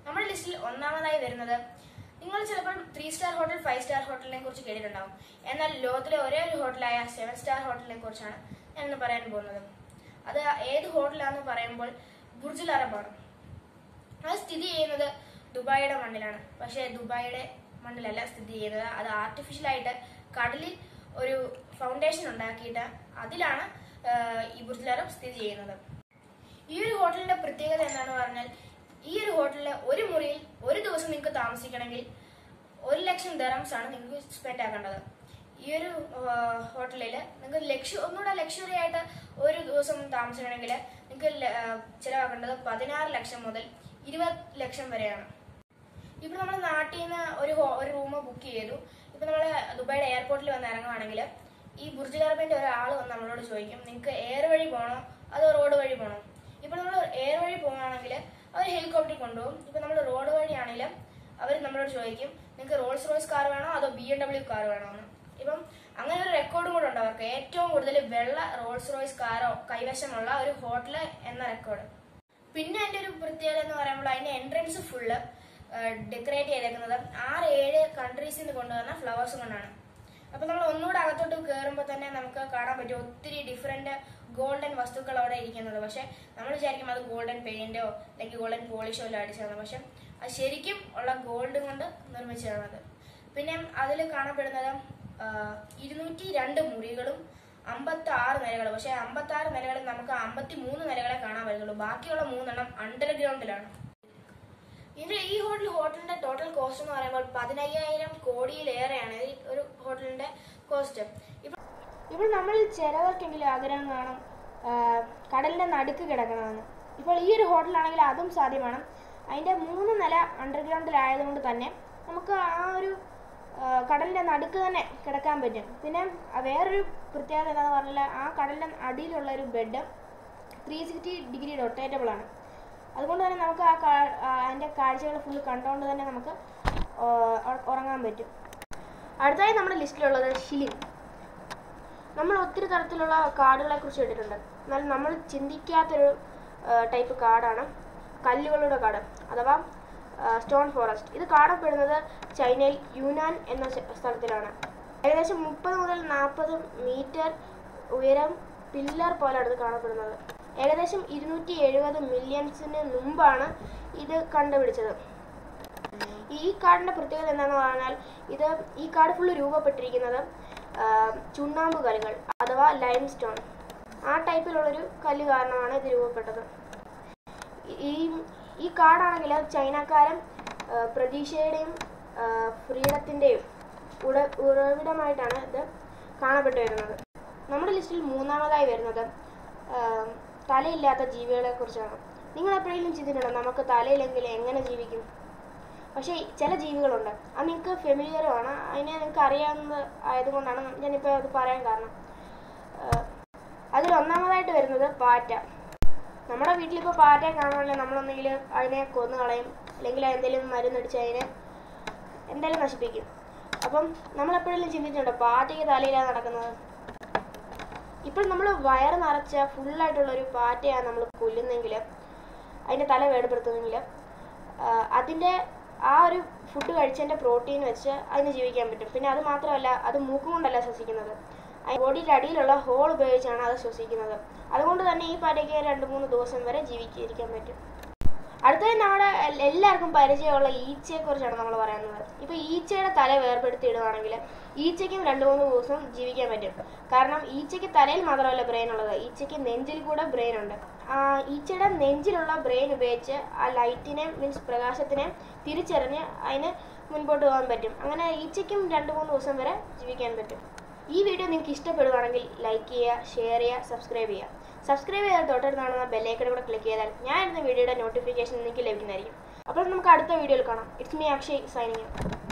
നമ്മുടെ ലിസ്റ്റിൽ ഒന്നാമതായി വരുന്നത് നിങ്ങൾ ചിലപ്പോൾ three star hotel five star ഹോട്ടലിനെ കുറിച്ച് കേട്ടിട്ടുണ്ടാവും എന്നാൽ ലോകത്തിലെ ഒരേ ഒരു ഹോട്ടലായ സെവൻ സ്റ്റാർ ഹോട്ടലിനെ കുറിച്ചാണ് ഞാൻ ഇന്ന് പറയാൻ പോകുന്നത് അത് ഏത് ഹോട്ടലാണെന്ന് പറയുമ്പോൾ ബുർജുൽ അറബാണ് അത് സ്ഥിതി ചെയ്യുന്നത് ദുബായിയുടെ മണ്ണിലാണ് പക്ഷേ ദുബായിയുടെ മണ്ണിലല്ല സ്ഥിതി ചെയ്യുന്നത് അത് ആർട്ടിഫിഷ്യലായിട്ട് കടലിൽ ഒരു ഫൗണ്ടേഷൻ ഉണ്ടാക്കിയിട്ട് അതിലാണ് ആഹ്, ഈ ബുർജുൽ അറബ് സ്ഥിതി ചെയ്യുന്നത് ഈ ഒരു ഹോട്ടലിന്റെ പ്രത്യേകത എന്താണെന്ന് പറഞ്ഞാൽ ഈ ഒരു ഹോട്ടലിൽ ഒരു മുറിയിൽ ഒരു ദിവസം നിങ്ങൾക്ക് താമസിക്കണമെങ്കിൽ ഒരു ലക്ഷം ദറംസ് ആണ് നിങ്ങൾക്ക് സ്പെൻഡ് ആക്കേണ്ടത് ഈ ഒരു ഹോട്ടലിൽ നിങ്ങൾക്ക് ലക്ഷ്യ ഒന്നുകൂടെ ലക്ഷറി ആയിട്ട് ഒരു ദിവസം താമസിക്കണമെങ്കിൽ നിങ്ങൾക്ക് ല- ആ, ചിലവാക്കേണ്ടത് പതിനാറ് ലക്ഷം മുതൽ ഇരുപത് ലക്ഷം വരെയാണ് ഇപ്പൊ നമ്മൾ നാട്ടിൽ നിന്ന് ഒരു ഹോ- ഒരു റൂം ബുക്ക് ചെയ്തു ഇപ്പൊ നമ്മൾ ദുബായിയുടെ എയർപോർട്ടിൽ വന്ന് ഇറങ്ങുവാണെങ്കിൽ ഈ ബുർജ് ഖലീഫയുടെ ഒരാൾ വന്ന് നമ്മളോട് ചോദിക്കും നിങ്ങൾക്ക് എയർ വഴി പോകണോ അതോ റോഡ് വഴി പോകണോ ഇപ്പൊ നമ്മൾ എയർ വഴി പോകുകയാണെങ്കിൽ അവർ ഹെലികോപ്റ്ററിൽ കൊണ്ടുപോകും ഇപ്പൊ നമ്മൾ റോഡ് വഴിയാണെങ്കിൽ അവർ നമ്മളോട് ചോദിക്കും നിങ്ങൾക്ക് റോൾസ് റോയ്സ് കാർ വേണോ അതോ ബി എം ഡബ്ല്യു കാർ വേണോ എന്ന് ഇപ്പം അങ്ങനെ ഒരു റെക്കോർഡും കൂടെ ഉണ്ട് അവർക്ക് ഏറ്റവും കൂടുതൽ വെള്ള റോൾസ് റോയ്സ് കാറോ കൈവശമുള്ള ഒരു ഹോട്ടൽ എന്ന റെക്കോർഡ് പിന്നെ അതിന്റെ ഒരു പ്രത്യേകത എന്ന് പറയുമ്പോൾ അതിന്റെ എൻട്രൻസ് ഫുള്ള് ഡെക്കറേറ്റ് ചെയ്തേക്കുന്നത് ആറ് ഏഴ് കൺട്രീസിൽ നിന്ന് കൊണ്ടുവന്ന ഫ്ലവേഴ്സ് കൊണ്ടാണ് അപ്പൊ നമ്മൾ ഒന്നുകൂടെ അകത്തോട്ട് കയറുമ്പോൾ തന്നെ നമുക്ക് കാണാൻ പറ്റും ഒത്തിരി ഡിഫറെന്റ് ഗോൾഡൻ വസ്തുക്കൾ അവിടെ ഇരിക്കുന്നത് പക്ഷെ നമ്മൾ വിചാരിക്കും അത് ഗോൾഡൻ പെയിന്റോ അല്ലെങ്കിൽ ഗോൾഡൻ പോളിഷോ എല്ലാം അടിച്ചതാണ് പക്ഷെ അത് ശരിക്കും ഉള്ള ഗോൾഡ് കൊണ്ട് നിർമ്മിച്ചതാണത് പിന്നെ അതിൽ കാണപ്പെടുന്നത് ഇരുന്നൂറ്റി രണ്ട് മുറികളും അമ്പത്തി ആറ് നിലകൾ പക്ഷെ അമ്പത്തി ആറ് നിലകളിൽ നമുക്ക് അമ്പത്തി മൂന്ന് നിലകളെ കാണാൻ പറ്റുള്ളൂ ബാക്കിയുള്ള മൂന്നെണ്ണം അണ്ടർഗ്രൗണ്ടിലാണ് ഇത് ഈ ഹോട്ടൽ ഹോട്ടലിന്റെ ടോട്ടൽ കോസ്റ്റ് എന്ന് പറയുമ്പോൾ പതിനയ്യായിരം കോടിയിലേറെയാണ് ഈ ഒരു ഹോട്ടലിന്റെ കോസ്റ്റ് ഇപ്പോൾ ഇപ്പോൾ നമ്മൾ ചിലവർക്കെങ്കിലും ആഗ്രഹം കാണും ആ, കടലിന്റെ നടുക്ക് കിടക്കണമെന്ന് ഇപ്പോൾ ഈ ഒരു ഹോട്ടലാണെങ്കിൽ അതും സാധ്യമാണ് അതിന്റെ മൂന്ന് നില അണ്ടർഗ്രൗണ്ടിലായതുകൊണ്ട് തന്നെ നമുക്ക് ആ ഒരു ആ, കടലിന്റെ നടുക്ക് തന്നെ കിടക്കാൻ പറ്റും പിന്നെ ആ വേറൊരു പ്രത്യേകത എന്താണെന്ന് പറഞ്ഞാൽ ആ കടലിന്റെ അടിയിലുള്ള ഒരു bed three sixty degree rotatable ആണ് അതുകൊണ്ട് തന്നെ നമുക്ക് ആ കാ- ആ അതിന്റെ കാഴ്ചകൾ ഫുള്ള് കണ്ടുകൊണ്ട് തന്നെ നമുക്ക് ആ, ഉ- ഉറങ്ങാൻ പറ്റും അടുത്തായി നമ്മുടെ ലിസ്റ്റിലുള്ളത് ഷിലിംഗ് നമ്മൾ ഒത്തിരി തരത്തിലുള്ള കാർഡുകളെ കുറിച്ച് കേട്ടിട്ടുണ്ട് എന്നാൽ നമ്മൾ ചിന്തിക്കാത്തൊരു ടൈപ്പ് കാർഡാണ് കല്ലുകളുടെ കാട് അഥവാ സ്റ്റോൺ ഫോറസ്റ്റ് ഇത് കാണപ്പെടുന്നത് ചൈനയിൽ യുനാൻ എന്ന സ്ഥ- സ്ഥലത്തിലാണ് ഏകദേശം മുപ്പത് മുതൽ നാൽപ്പത് മീറ്റർ ഉയരം പില്ലർ പോലെയാണ് ഇത് കാണപ്പെടുന്നത് ഏകദേശം ഇരുന്നൂറ്റി എഴുപത് മില്യൺസിന് മുമ്പാണ് ഇത് കണ്ടുപിടിച്ചത് ഈ കാടിന്റെ പ്രത്യേകത എന്താണെന്ന് പറഞ്ഞാൽ ഇത് ഈ കാട് ഫുള്ള് രൂപപ്പെട്ടിരിക്കുന്നത് ആ, ചുണ്ണാമ്പ് കല്ലുകൾ അഥവാ ലൈം സ്റ്റോൺ ആ ടൈപ്പിലുള്ളൊരു കല്ല് കാരണമാണ് ഇത് രൂപപ്പെട്ടത് ഈ ഈ കാടാണെങ്കിൽ ചൈനക്കാരൻ ആ, പ്രതീക്ഷയുടെയും ഫ്രീഡത്തിൻ്റെയും ഉട ഉറവിടമായിട്ടാണ് ഇത് കാണപ്പെട്ടു വരുന്നത് നമ്മുടെ ലിസ്റ്റിൽ മൂന്നാമതായി വരുന്നത് ആ, തലയില്ലാത്ത ജീവികളെ കുറിച്ചാണ് നിങ്ങൾ എപ്പോഴെങ്കിലും ചിന്തിച്ചിട്ടുണ്ടോ നമുക്ക് തലയില്ലെങ്കിൽ എങ്ങനെ ജീവിക്കും പക്ഷേ ചില ജീവികളുണ്ട് അത് നിങ്ങൾക്ക് ഫെമിലിയറുമാണ് അതിനെ നിങ്ങൾക്ക് അറിയാവുന്നത് ആയതുകൊണ്ടാണ് ഞാനിപ്പോൾ അത് പറയാൻ കാരണം ആഹ് അതിൽ ഒന്നാമതായിട്ട് വരുന്നത് പാറ്റ നമ്മുടെ വീട്ടിലിപ്പോൾ പാറ്റയെ കാണുവാണെങ്കിൽ നമ്മളൊന്നെങ്കിൽ അതിനെ കൊന്നു കളയും അല്ലെങ്കിൽ എന്തെങ്കിലും മരുന്നടിച്ച് അതിനെ എന്തായാലും നശിപ്പിക്കും അപ്പം നമ്മൾ എപ്പോഴെങ്കിലും ചിന്തിച്ചിട്ടുണ്ടോ പാറ്റയ്ക്ക് തലയിലാണ് നടക്കുന്നത് ഇപ്പോൾ നമ്മൾ വയറ് നിറച്ച ഫുള്ളായിട്ടുള്ള ഒരു പാറ്റയാണ് നമ്മൾ കൊല്ലുന്നെങ്കിൽ അതിൻ്റെ തല വേർപെടുത്തുന്നെങ്കിൽ അതിൻ്റെ ആ ഒരു ഫുഡ് കഴിച്ചതിൻ്റെ പ്രോട്ടീൻ വെച്ച് അതിന് ജീവിക്കാൻ പറ്റും പിന്നെ അത് മാത്രമല്ല അത് മൂക്കും കൊണ്ടല്ല ശ്വസിക്കുന്നത് ബോഡിയുടെ അടിയിലുള്ള ഹോൾ ഉപയോഗിച്ചാണ് അത് ശ്വസിക്കുന്നത് അതുകൊണ്ട് തന്നെ ഈ പാറ്റയ്ക്ക് രണ്ട് മൂന്ന് ദിവസം വരെ ജീവിച്ചിരിക്കാൻ പറ്റും അടുത്തത് നമ്മുടെ എൽ- എല്ലാവർക്കും പരിചയമുള്ള ഈച്ചയെ കുറിച്ചാണ് നമ്മൾ പറയുന്നത് ഇപ്പൊ ഈച്ചയുടെ തല വേർപെടുത്തിയിടുവാണെങ്കിൽ ഈച്ചയ്ക്കും രണ്ട് മൂന്ന് ദിവസം ജീവിക്കാൻ പറ്റും കാരണം ഈച്ചയ്ക്ക് തലയിൽ മാത്രമല്ല ബ്രെയിൻ ഉള്ളത് ഈച്ചയ്ക്ക് നെഞ്ചിൽ കൂടെ ബ്രെയിൻ ഉണ്ട് ആ ഈച്ചയുടെ നെഞ്ചിലുള്ള ബ്രെയിൻ ഉപയോഗിച്ച് ആ ലൈറ്റിനെ മീൻസ് പ്രകാശത്തിനെ തിരിച്ചറിഞ്ഞ് അതിന് മുൻപോട്ട് പോകാൻ പറ്റും അങ്ങനെ ഈച്ചയ്ക്കും രണ്ട് മൂന്ന് ദിവസം വരെ ജീവിക്കാൻ പറ്റും ഈ വീഡിയോ നിങ്ങൾക്ക് ഇഷ്ടപ്പെടുവാണെങ്കിൽ ലൈക്ക് ചെയ്യുക ഷെയർ ചെയ്യുക സബ്സ്ക്രൈബ് ചെയ്യുക സബ്സ്ക്രൈബ് ചെയ്താൽ തൊട്ടടുത്ത് കാണുന്ന ബെല്ലൈക്കൺ കൂടെ ക്ലിക്ക് ചെയ്താൽ ഞാൻ ഇടുന്ന വീഡിയോയുടെ നോട്ടിഫിക്കേഷൻ നിങ്ങൾക്ക് ലഭിക്കുന്നതായിരിക്കും അപ്പോൾ നമുക്ക് അടുത്ത വീഡിയോയിൽ കാണാം ഇറ്റ്സ് മീ അക്ഷയ് സൈനിങ്